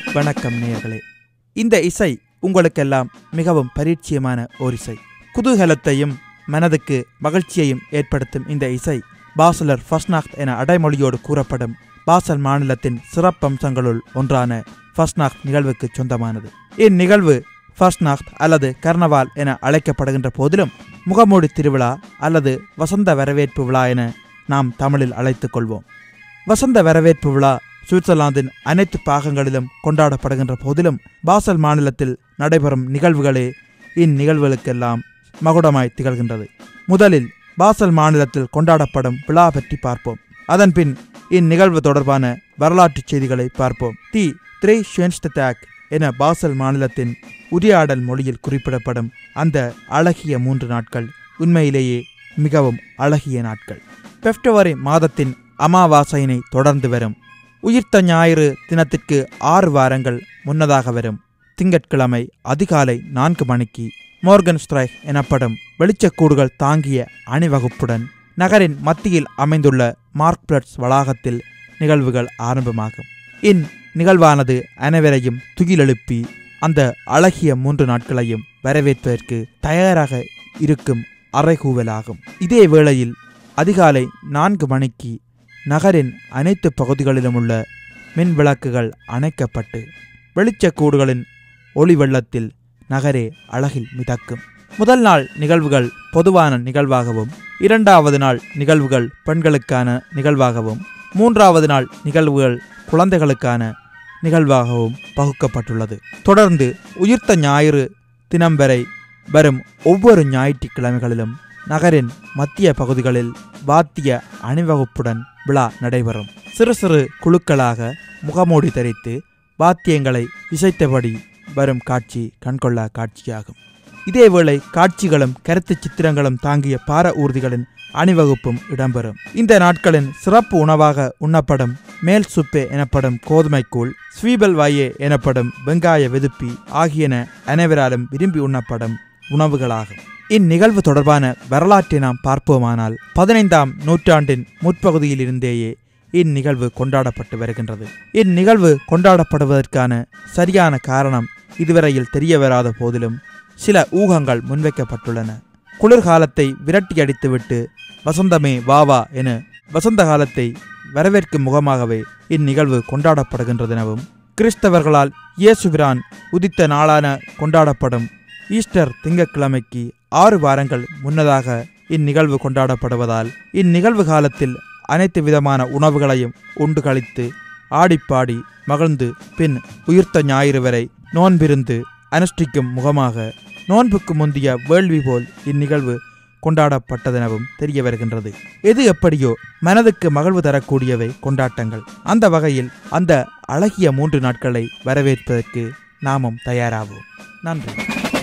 வணக்கம் நேயர்களே இந்த இசை உங்களுக்கெல்லாம் மிகவும் பரிச்சயமான ஓர் இசை குதூகலத்தையும் மனதுக்கு மகிழ்ச்சியையும் ஏற்படுத்தும் இந்த இசை பாசலர் ஃபஸ்னாக்த் என அடைமொழியோடு கூறப்படும் பாசல் மாநிலத்தின் சிறப்பம்சங்களுள் ஒன்றான ஃபஸ்னாக்த் நிகழ்வுக்கு சொந்தமானது இந்நிகழ்வு ஃபஸ்னாக்த் அல்லது கர்னவால் என அழைக்கப்படுகின்ற போதிலும் முகமூடி திருவிழா அல்லது வசந்த வரவேற்பு விழா என நாம் தமிழில் அழைத்துக் கொள்வோம் வசந்த வரவேற்பு விழா சுவிட்சர்லாந்தின் அனைத்து பாகங்களிலும் கொண்டாடப்படுகின்ற போதிலும் பாசல் மாநிலத்தில் நடைபெறும் நிகழ்வுகளே இந்நிகழ்வுகளுக்கெல்லாம் மகுடமாய் திகழ்கின்றது முதலில் பாசல் மாநிலத்தில் கொண்டாடப்படும் விழா பற்றி பார்ப்போம் அதன்பின் இந்நிகழ்வு தொடர்பான வரலாற்றுச் செய்திகளை பார்ப்போம் தி த்ரீ ஷென்ஸ்டேக் என பாசல் மாநிலத்தின் உரையாடல் மொழியில் குறிப்பிடப்படும் அந்த அழகிய மூன்று நாட்கள் உண்மையிலேயே மிகவும் அழகிய நாட்கள் பிப்ரவரி மாதத்தின் அமாவாசையினை தொடர்ந்து வரும் உயிர்த்த ஞாயிறு தினத்திற்கு ஆறு வாரங்கள் முன்னதாக வரும் திங்கட்கிழமை அதிகாலை நான்கு மணிக்கு மோர்கன் ஸ்ட்ரைக் எனப்படும் வெளிச்சக்கூடுகள் தாங்கிய அணிவகுப்புடன் நகரின் மத்தியில் அமைந்துள்ள மார்க் பிளட்ஸ் வளாகத்தில் நிகழ்வுகள் ஆரம்பமாகும் இந் நிகழ்வானது அனைவரையும் துகிலெழுப்பி அந்த அழகிய மூன்று நாட்களையும் வரவேற்பதற்கு தயாராக இருக்கும் அறைகூவலாகும் இதே வேளையில் அதிகாலை நான்கு மணிக்கு நகரின் அனைத்து பகுதிகளிலும் உள்ள மின் விளக்குகள் அணைக்கப்பட்டு வெளிச்சக்கூடுகளின் ஒளி வெள்ளத்தில் நகரே அழகில் மிதக்கும் முதல் நாள் நிகழ்வுகள் பொதுவான நிகழ்வாகவும் இரண்டாவது நாள் நிகழ்வுகள் பெண்களுக்கான நிகழ்வாகவும் மூன்றாவது நாள் நிகழ்வுகள் குழந்தைகளுக்கான நிகழ்வாகவும் பகுக்கப்பட்டுள்ளது தொடர்ந்து உயிர்த்த ஞாயிறு தினம் வரை வரும் ஒவ்வொரு ஞாயிற்றுக்கிழமைகளிலும் நகரின் மத்திய பகுதிகளில் வாத்திய அணிவகுப்புடன் விழா நடைபெறும் சிறு சிறு குழுக்களாக முகமூடி தரித்து வாத்தியங்களை இசைத்தபடி வரும் காட்சி கண்கொள்ளா காட்சியாகும் இதேவேளை காட்சிகளும் கருத்து சித்திரங்களும் தாங்கிய பார ஊர்திகளின் அணிவகுப்பும் இடம்பெறும் இந்த நாட்களின் சிறப்பு உணவாக உண்ணப்படும் மேல் சுப்பே எனப்படும் கோதுமைக்கூழ் ஸ்வீபல் வாயே எனப்படும் வெங்காய வெதுப்பி ஆகியன அனைவராலும் விரும்பி உண்ணப்படும் உணவுகளாகும் இந்நிகழ்வு தொடர்பான வரலாற்றை நாம் பார்ப்போமானால் பதினைந்தாம் நூற்றாண்டின் முற்பகுதியிலிருந்தேயே இந்நிகழ்வு கொண்டாடப்பட்டு வருகின்றது இந்நிகழ்வு கொண்டாடப்படுவதற்கான சரியான காரணம் இதுவரையில் தெரிய வராத போதிலும் சில ஊகங்கள் முன்வைக்கப்பட்டுள்ளன குளிர்காலத்தை விரட்டி அடித்துவிட்டு வசந்தமே வா வா என வசந்த காலத்தை வரவேற்கும் முகமாகவே இந்நிகழ்வு கொண்டாடப்படுகின்றதெனவும் கிறிஸ்தவர்களால் இயேசுபிரான் உதித்த நாளான கொண்டாடப்படும் ஈஸ்டர் திங்கட்கிழமைக்கு ஆறு வாரங்கள் முன்னதாக இந்நிகழ்வு கொண்டாடப்படுவதால் இந்நிகழ்வு காலத்தில் அனைத்து விதமான உணவுகளையும் உண்டு கழித்து ஆடிப்பாடி மகிழ்ந்து பின் உயிர்த்த ஞாயிறு வரை நோன்பிருந்து அனுஷ்டிக்கும் முகமாக நோன்புக்கு முந்திய வேள்வி போல் இந்நிகழ்வு கொண்டாடப்பட்டதெனவும் தெரிய வருகின்றது எது எப்படியோ மனதுக்கு மகிழ்வு தரக்கூடியவை கொண்டாட்டங்கள் அந்த வகையில் அந்த அழகிய மூன்று நாட்களை வரவேற்பதற்கு நாமும் தயாராவோம் நன்றி